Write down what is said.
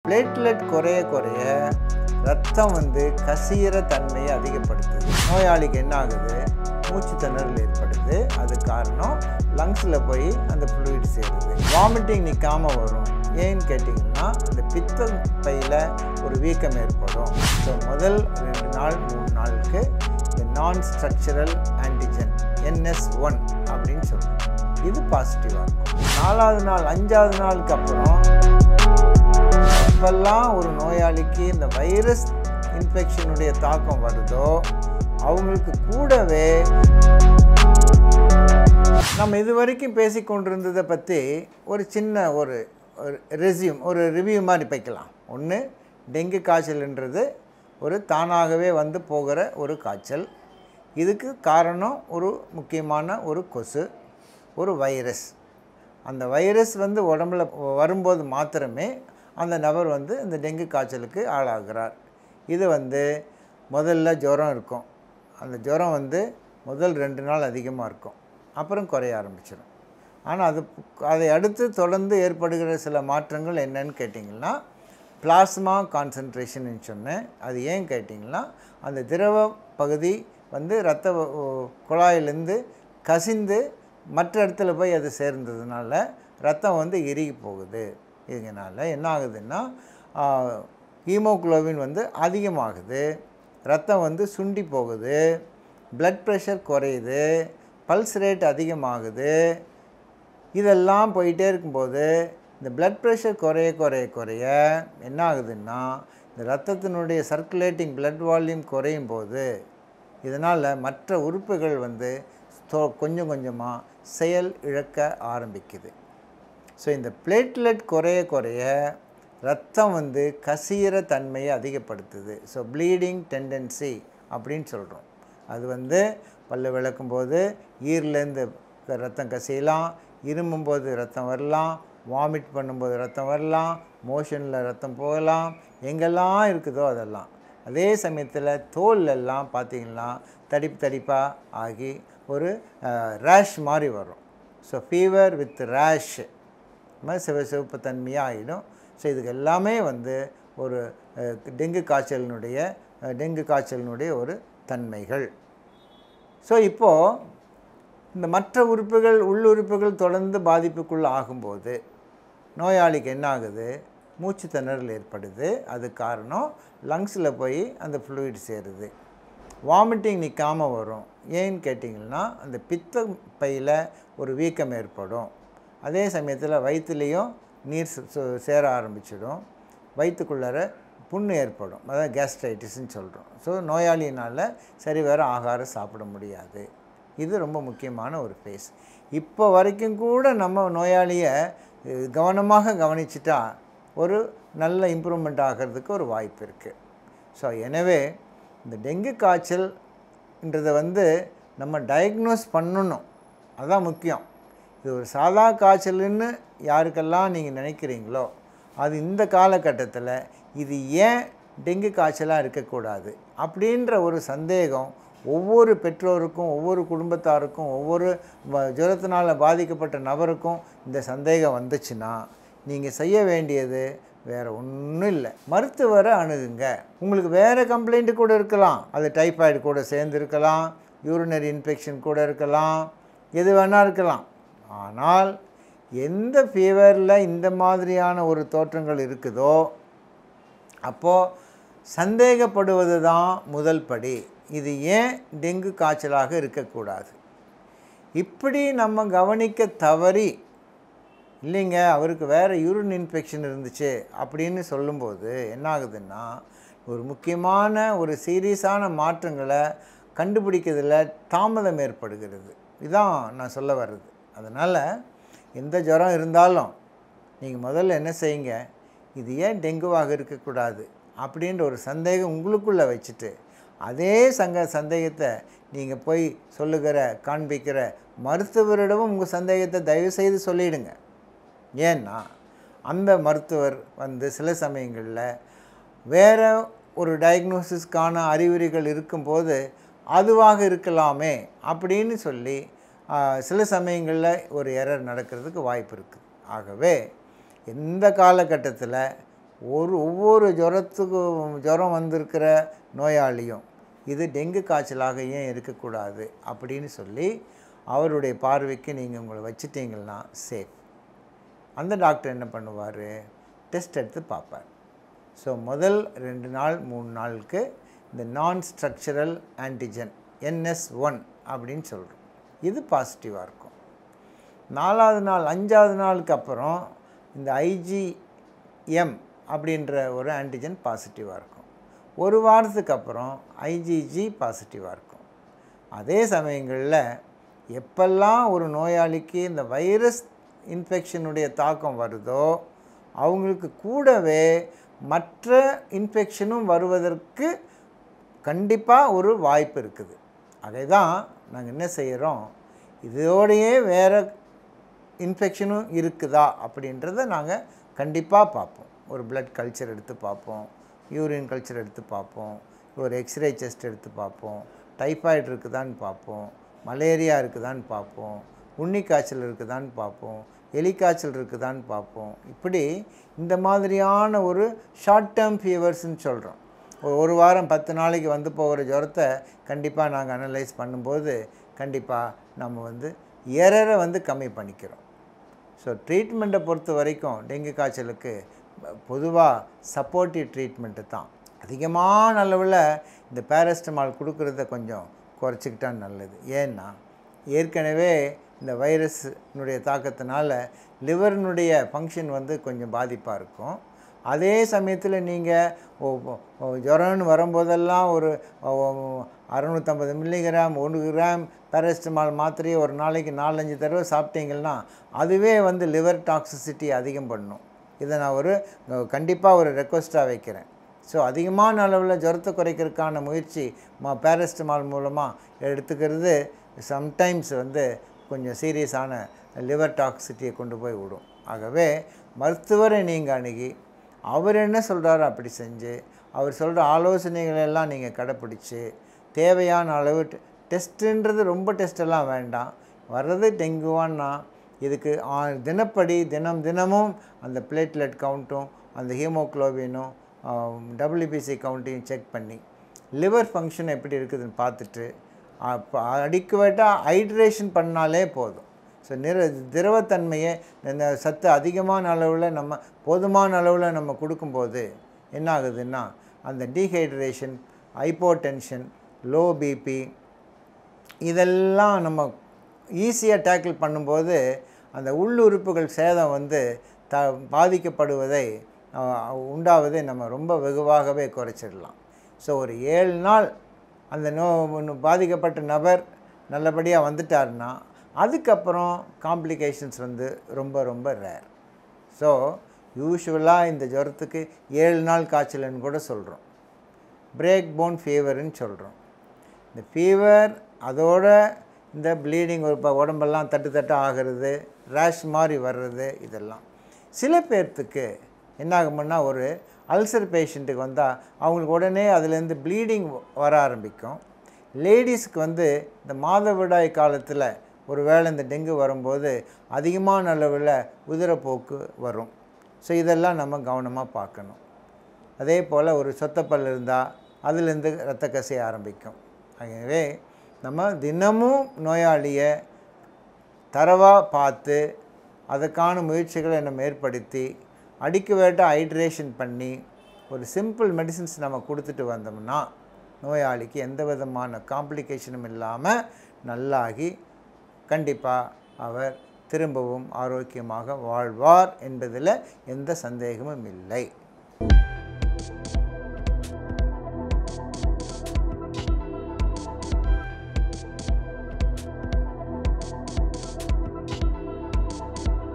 platelet குறைய குறைய ரத்தம் வந்து கசியிற தன்மையை அதிகப்படுத்துது நோயாளிக்கு என்ன ஆகுது மூச்சு திணறல் ஏற்படுது அது காரணம் லங்ஸில் போய் அந்த ஃப்ளூயிட் சேருது வாமிட்டிங் நிற்காமல் வரும் ஏன்னு கேட்டிங்கன்னா அந்த பித்த பையில் ஒரு வீக்கம் ஏற்படும் ஸோ முதல் ரெண்டு நாள் மூணு நாளுக்கு இந்த நான் ஸ்ட்ரக்சரல் ஆன்டிஜன் என்எஸ் ஒன் அப்படின்னு சொல்கிறோம் இது பாசிட்டிவாக இருக்கும் நாலாவது நாள் அஞ்சாவது நாளுக்கு அப்புறம் எப்பெல்லாம் ஒரு நோயாளிக்கு இந்த வைரஸ் இன்ஃபெக்ஷனுடைய தாக்கம் வருதோ அவங்களுக்கு கூடவே நம்ம இது வரைக்கும் பேசி கொண்டிருந்ததை பற்றி ஒரு சின்ன ஒரு ரெசியூம் ஒரு ரிவ்யூ மாதிரி வைக்கலாம் ஒன்று டெங்கு காய்ச்சல்ன்றது ஒரு தானாகவே வந்து போகிற ஒரு காய்ச்சல் இதுக்கு காரணம் ஒரு முக்கியமான ஒரு கொசு ஒரு வைரஸ் அந்த வைரஸ் வந்து உடம்புல வரும்போது மாத்திரமே அந்த நபர் வந்து இந்த டெங்கு காய்ச்சலுக்கு ஆளாகிறார் இது வந்து முதல்ல ஜுரம் இருக்கும் அந்த ஜுரம் வந்து முதல் ரெண்டு நாள் அதிகமாக இருக்கும் அப்புறம் குறைய ஆரம்பிச்சிடும் ஆனால் அது அதை அடுத்து தொடர்ந்து ஏற்படுகிற சில மாற்றங்கள் என்னன்னு கேட்டிங்கன்னா பிளாஸ்மா கான்சன்ட்ரேஷன் சொன்னேன் அது ஏன் கேட்டிங்கன்னா அந்த திரவ பகுதி வந்து இரத்த குழாயிலேருந்து கசிந்து மற்ற இடத்துல போய் அது சேர்ந்ததுனால ரத்தம் வந்து இறுகி போகுது இதனால் என்ன ஆகுதுன்னா ஹீமோக்ளோபின் வந்து அதிகமாகுது ரத்தம் வந்து சுண்டி போகுது ப்ளட் ப்ரெஷர் குறையுது பல்ஸ் ரேட் அதிகமாகுது இதெல்லாம் போயிட்டே இருக்கும்போது இந்த ப்ளட் ப்ரெஷர் குறைய குறைய குறைய என்ன ஆகுதுன்னா இந்த ரத்தத்தினுடைய சர்க்குலேட்டிங் ப்ளட் வால்யூம் குறையும் போது இதனால் மற்ற உறுப்புகள் வந்து கொஞ்சம் கொஞ்சமாக செயல் இழக்க ஆரம்பிக்குது ஸோ இந்த பிளேட்லெட் குறைய குறைய ரத்தம் வந்து கசியிற தன்மையை அதிகப்படுத்துது ஸோ ப்ளீடிங் டெண்டன்சி அப்படின்னு சொல்கிறோம் அது வந்து பல்லு விளக்கும்போது ஈர்லேருந்து ரத்தம் கசியலாம் இருமும்போது ரத்தம் வரலாம் வாமிட் பண்ணும்போது ரத்தம் வரலாம் மோஷனில் ரத்தம் போகலாம் எங்கெல்லாம் இருக்குதோ அதெல்லாம் அதே சமயத்தில் தோல்லெல்லாம் பார்த்திங்கன்னா தடிப்பு தடிப்பாக ஆகி ஒரு ரேஷ் மாதிரி வரும் ஸோ ஃபீவர் வித் ரேஷ் மாதிரி சிவ சிவப்பு தன்மையாக ஆகிடும் ஸோ இதுக்கு எல்லாமே வந்து ஒரு டெங்கு காய்ச்சலினுடைய டெங்கு காய்ச்சலினுடைய ஒரு தன்மைகள் ஸோ இப்போது இந்த மற்ற உறுப்புகள் உள்ளுறுப்புகள் தொடர்ந்து பாதிப்புக்குள்ளே ஆகும்போது நோயாளிக்கு என்ன ஆகுது மூச்சு திணறல் ஏற்படுது அது காரணம் லங்ஸில் போய் அந்த ஃப்ளூயிட் சேருது வாமிட்டிங் நிற்காமல் வரும் ஏன்னு கேட்டிங்கன்னா அந்த பித்த பையில் ஒரு வீக்கம் ஏற்படும் அதே சமயத்தில் வயிற்றுலேயும் நீர் சேர ஆரம்பிச்சிடும் வயிற்றுக்குள்ளார புண்ணு ஏற்படும் அதாவது கேஸ்ட்ரைட்டிஸ்ன்னு சொல்கிறோம் ஸோ நோயாளியினால் சரி வேறு ஆகாரம் சாப்பிட முடியாது இது ரொம்ப முக்கியமான ஒரு ஃபேஸ் இப்போ வரைக்கும் கூட நம்ம நோயாளியை கவனமாக கவனிச்சிட்டா ஒரு நல்ல இம்ப்ரூவ்மெண்ட் ஆகிறதுக்கு ஒரு வாய்ப்பு இருக்குது ஸோ எனவே இந்த டெங்கு காய்ச்சல்ன்றதை வந்து நம்ம டயக்னோஸ் பண்ணணும் அதுதான் முக்கியம் இது ஒரு சாதா காய்ச்சல்னு யாருக்கெல்லாம் நீங்கள் நினைக்கிறீங்களோ அது இந்த காலகட்டத்தில் இது ஏன் டெங்கு காய்ச்சலாக இருக்கக்கூடாது அப்படின்ற ஒரு சந்தேகம் ஒவ்வொரு பெற்றோருக்கும் ஒவ்வொரு குடும்பத்தாருக்கும் ஒவ்வொரு ஜுரத்தினால் பாதிக்கப்பட்ட நபருக்கும் இந்த சந்தேகம் வந்துச்சுன்னா நீங்கள் செய்ய வேண்டியது வேறு ஒன்றும் இல்லை மருத்துவரை அணுகுங்க உங்களுக்கு வேறு கம்ப்ளைண்ட்டு கூட இருக்கலாம் அது டைஃபாய்டு கூட சேர்ந்து இருக்கலாம் யூரினரி இன்ஃபெக்ஷன் கூட இருக்கலாம் எது வேணால் இருக்கலாம் ஆனால் எந்த ஃபீவரில் இந்த மாதிரியான ஒரு தோற்றங்கள் இருக்குதோ அப்போது சந்தேகப்படுவது தான் முதல் படி இது ஏன் டெங்கு காய்ச்சலாக இருக்கக்கூடாது இப்படி நம்ம கவனிக்க தவறி இல்லைங்க அவருக்கு வேறு யூரின் இன்ஃபெக்ஷன் இருந்துச்சு அப்படின்னு சொல்லும்போது என்ன ஆகுதுன்னா ஒரு முக்கியமான ஒரு சீரியஸான மாற்றங்களை கண்டுபிடிக்கிறதுல தாமதம் ஏற்படுகிறது இதுதான் நான் சொல்ல வர்றது அதனால் எந்த ஜுரம் இருந்தாலும் நீங்கள் முதல்ல என்ன செய்யுங்க இது ஏன் டெங்குவாக இருக்கக்கூடாது அப்படின்ற ஒரு சந்தேகம் உங்களுக்குள்ளே வச்சுட்டு அதே சங்க சந்தேகத்தை நீங்கள் போய் சொல்லுகிற காண்பிக்கிற மருத்துவரிடமும் உங்கள் சந்தேகத்தை தயவுசெய்து சொல்லிவிடுங்க ஏன்னா அந்த மருத்துவர் வந்து சில சமயங்களில் வேறு ஒரு டயக்னோசிஸ்க்கான அறிகுறிகள் இருக்கும்போது அதுவாக இருக்கலாமே அப்படின்னு சொல்லி சில சமயங்களில் ஒரு எரர் நடக்கிறதுக்கு வாய்ப்பு இருக்குது ஆகவே எந்த காலகட்டத்தில் ஒரு ஒவ்வொரு ஜுரத்துக்கும் ஜுரம் வந்திருக்கிற நோயாளியும் இது டெங்கு காய்ச்சலாக ஏன் இருக்கக்கூடாது அப்படின்னு சொல்லி அவருடைய பார்வைக்கு நீங்கள் உங்களை வச்சிட்டிங்கன்னா சேஃப் அந்த டாக்டர் என்ன பண்ணுவார் டெஸ்ட் எடுத்து பார்ப்பார் ஸோ முதல் ரெண்டு நாள் மூணு நாளுக்கு இந்த நான் ஸ்ட்ரக்சரல் ஆன்டிஜன் என்எஸ் ஒன் அப்படின்னு சொல்கிறோம் இது பாசிட்டிவாக இருக்கும் நாலாவது நாள் அஞ்சாவது நாளுக்கு அப்புறம் இந்த ஐஜிஎம் அப்படின்ற ஒரு ஆன்டிஜன் பாசிட்டிவாக இருக்கும் ஒரு வாரத்துக்கு அப்புறம் ஐஜிஜி பாசிட்டிவாக இருக்கும் அதே சமயங்களில் எப்பெல்லாம் ஒரு நோயாளிக்கு இந்த வைரஸ் இன்ஃபெக்ஷனுடைய தாக்கம் வருதோ அவங்களுக்கு கூடவே மற்ற இன்ஃபெக்ஷனும் வருவதற்கு கண்டிப்பாக ஒரு வாய்ப்பு இருக்குது அதை தான் நாங்கள் என்ன செய்கிறோம் இதோடையே வேறு இன்ஃபெக்ஷனும் இருக்குதா அப்படின்றத நாங்கள் கண்டிப்பாக பார்ப்போம் ஒரு பிளட் கல்ச்சர் எடுத்து பார்ப்போம் யூரின் கல்ச்சர் எடுத்து பார்ப்போம் ஒரு எக்ஸ்ரே செஸ்ட் எடுத்து பார்ப்போம் டைஃபாய்டு இருக்குதான்னு பார்ப்போம் மலேரியா இருக்குதான்னு பார்ப்போம் உண்ணி காய்ச்சல் இருக்குதான்னு பார்ப்போம் எலிக்காய்ச்சல் இருக்குதான்னு பார்ப்போம் இப்படி இந்த மாதிரியான ஒரு ஷார்ட் டேர்ம் ஃபீவர்ஸ்னு சொல்கிறோம் ஒரு வாரம் பத்து நாளைக்கு வந்து போகிற ஜுரத்தை கண்டிப்பாக நாங்கள் அனலைஸ் பண்ணும்போது கண்டிப்பாக நம்ம வந்து எரரை வந்து கம்மி பண்ணிக்கிறோம் ஸோ ட்ரீட்மெண்ட்டை பொறுத்த வரைக்கும் டெங்கு காய்ச்சலுக்கு பொதுவாக சப்போர்ட்டிவ் ட்ரீட்மெண்ட்டு தான் அதிகமான அளவில் இந்த பேரஸ்டமால் கொடுக்குறத கொஞ்சம் குறைச்சிக்கிட்டா நல்லது ஏன்னா ஏற்கனவே இந்த வைரஸ்னுடைய தாக்கத்தினால லிவர்னுடைய ஃபங்க்ஷன் வந்து கொஞ்சம் பாதிப்பாக இருக்கும் அதே சமயத்தில் நீங்கள் ஜுரம்னு வரும்போதெல்லாம் ஒரு அறநூற்றம்பது மில்லிகிராம் ஒரு கிராம் பேரஸ்டமால் மாத்திரையை ஒரு நாளைக்கு நாலஞ்சு தடவை சாப்பிட்டீங்கன்னா அதுவே வந்து லிவர் டாக்ஸிசிட்டி அதிகம் பண்ணும் இதை நான் ஒரு கண்டிப்பாக ஒரு ரெக்வஸ்ட்டாக வைக்கிறேன் ஸோ அதிகமான அளவில் ஜுரத்தை குறைக்கிறதுக்கான முயற்சி மா பேரஸ்டமால் மூலமாக எடுத்துக்கிறது சம்டைம்ஸ் வந்து கொஞ்சம் சீரியஸான லிவர் டாக்ஸிட்டியை கொண்டு போய் விடும் ஆகவே மருத்துவரை நீங்கள் அணுகி அவர் என்ன சொல்கிறாரோ அப்படி செஞ்சு அவர் சொல்கிற ஆலோசனைகள் எல்லாம் நீங்கள் கடைப்பிடிச்சு தேவையான அளவு டெஸ்ட்டுன்றது ரொம்ப டெஸ்ட்டெல்லாம் வேண்டாம் வர்றது டெங்குவான்னா இதுக்கு ஆ- தினப்படி தினம் தினமும் அந்த பிளேட்லெட் கவுண்ட்டும் அந்த ஹீமோக்ளோபினும் டபிள்யூபிசி கவுண்ட்டையும் செக் பண்ணி லிவர் ஃபங்க்ஷன் எப்படி இருக்குதுன்னு பார்த்துட்டு அப்போ அடிக்குவேட்டாக ஹைட்ரேஷன் பண்ணாலே போதும் ஸோ நிற திரவத்தன்மையை இந்த சத்து அதிகமான அளவில் நம்ம போதுமான அளவில் நம்ம கொடுக்கும்போது என்ன ஆகுதுன்னா அந்த டீஹைட்ரேஷன் ஹைப்போடென்ஷன் லோ பிபி இதெல்லாம் நம்ம ஈஸியாக டேக்கிள் பண்ணும்போது அந்த உள்ளுறுப்புகள் சேதம் வந்து த பாதிக்கப்படுவதை அஹ், உண்டாவதை நம்ம ரொம்ப வெகுவாகவே குறைச்சிடலாம் ஸோ ஒரு ஏழு நாள் அந்த நோ பாதிக்கப்பட்ட நபர் நல்லபடியாக வந்துட்டாருன்னா அதுக்கப்புறம் காம்ப்ளிகேஷன்ஸ் வந்து ரொம்ப ரொம்ப ரேர் ஸோ யூஷுவலாக இந்த ஜுரத்துக்கு ஏழு நாள் காய்ச்சல்னு கூட சொல்கிறோம் பிரேக் போன் ஃபீவர்னு சொல்கிறோம் இந்த ஃபீவர் அதோட இந்த ப்ளீடிங் ஒரு ப- உடம்பெல்லாம் தட்டு தட்டு ஆகிறது ரேஷ் மாதிரி வர்றது இதெல்லாம் சில பேர்த்துக்கு என்ன ஆகும்னா ஒரு அல்சர் பேஷண்ட்டுக்கு வந்தால் அவங்களுக்கு உடனே அதுலேருந்து ப்ளீடிங் வர ஆரம்பிக்கும் லேடிஸ்க்கு வந்து இந்த மாதவிடாய் காலத்தில் ஒரு வேளை இந்த டெங்கு வரும்போது அதிகமான அளவில் உதிரப்போக்கு வரும் ஸோ இதெல்லாம் நம்ம கவனமாக பார்க்கணும் அதே போல் ஒரு சொத்தப்பல் இருந்தால் அதுலேருந்து ரத்த கசிய ஆரம்பிக்கும் ஆகவே நம்ம தினமும் நோயாளியை தரவாக பார்த்து அதுக்கான முயற்சிகளை நம்ம ஏற்படுத்தி அடிக்க வேட்ட ஹைட்ரேஷன் பண்ணி ஒரு சிம்பிள் மெடிசின்ஸ் நம்ம கொடுத்துட்டு வந்தோம்னா நோயாளிக்கு எந்த விதமான காம்ப்ளிகேஷனும் இல்லாமல் நல்லாகி கண்டிப்பாக அவர் திரும்பவும் ஆரோக்கியமாக வாழ்வார் என்பதில் எந்த சந்தேகமும் இல்லை